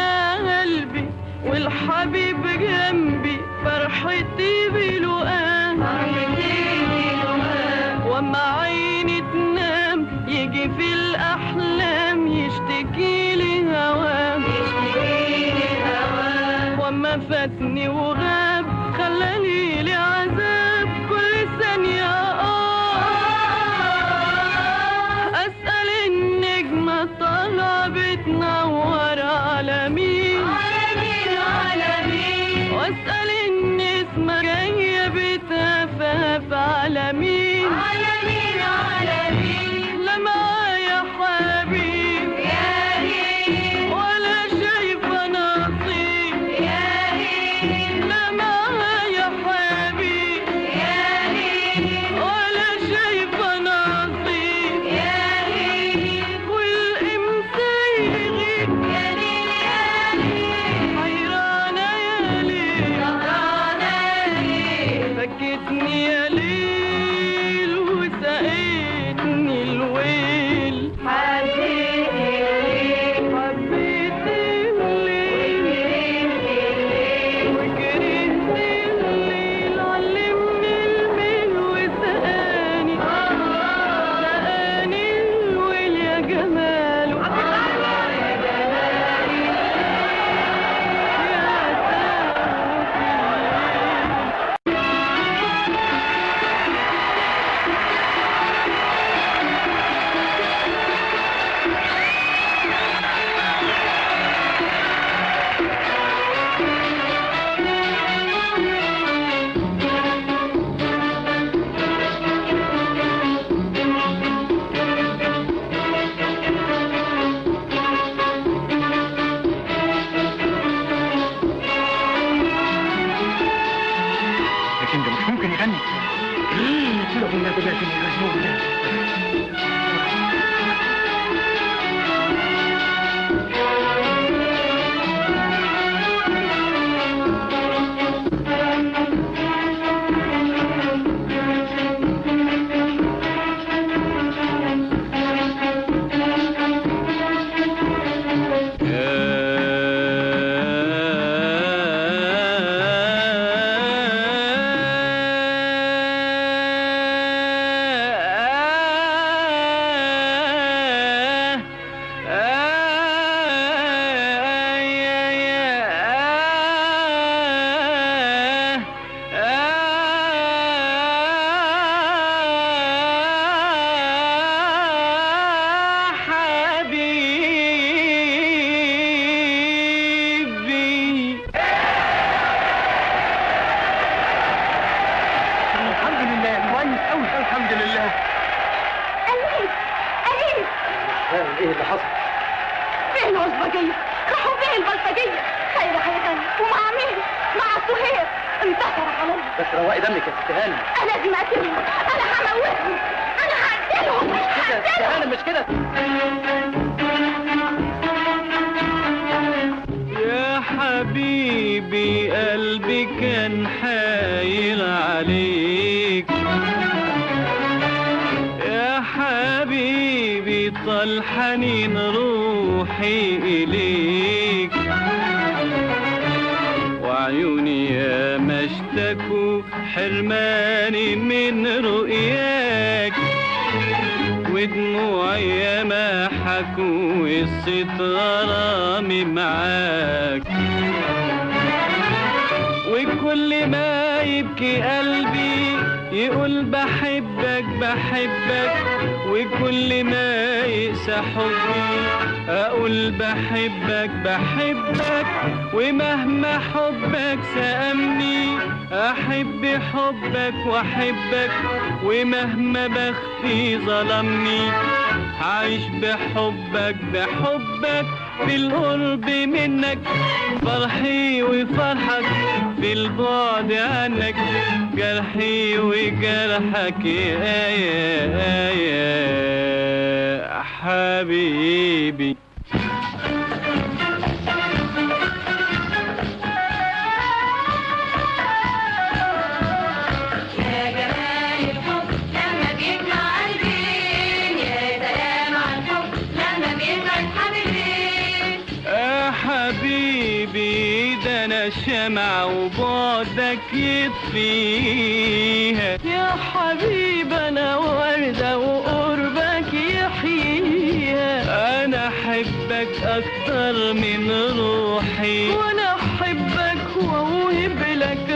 قلبي والحبيب جنبي فرحتي بلقاه وما عيني تنام يجي في الأحلام يشتكي لي هواه وما فاتني وغاب خلالي لي عذاب كل ثانية آه أسأل النجمة طالعة بتنور على مين وأسأل النسمة جاية بتهفهف على مين لا معايا حبيب ولا شايفة نصيب لا معايا حبيب ولا شايفة نصيب والإمتى يغيب حيرانة يا ليل فكتني يا ليل وسقيتني الويل حبيت الليل وكرهت الليل علمني الميل وسقاني سقاني الويل يا جماله لكن ده مش ممكن يغني لو النبي لازم يغنوا ده حبيبي الحمد لله كويس قوي الحمد لله أليف أليف ايه اللي حصل؟ فين العصبجية؟ راحوا فين البلطجية؟ خير هيغني ومع مين؟ مع سهير انتصر عليا بس روقي دمك يا ست هانم أنا لازم أقتلهم أنا هموتهم أنا هقتلهم كده يا ست هقتلهم هانم مش كده يا حبيبي قلبي كان حايل عليك يا حبيبي طال حنين روحي إليك وعيوني يا ما اشتكوا حرماني من رؤياك ودموعي يا ما حكوا قصة غرامي معاك وكل ما يبكي قلبي يقول بحبك بحبك وكل ما يقسى حبي اقول بحبك بحبك ومهما حبك سأمني احب حبك واحبك ومهما بختي ظلمني هعيش بحبك بحبك بالقرب منك فرحي وفرحك في البعد عنك جرحي وجرحك يا يا يا حبيبي يا جمال الحب لما بيجمع قلبين يا سلام على الحب لما بيجمع الحبيبين يا حبيبي يا شمع وبعدك يطفيها يا حبيب انا وردة وقربك يحييها انا احبك اكتر من روحي وانا احبك واوهب لك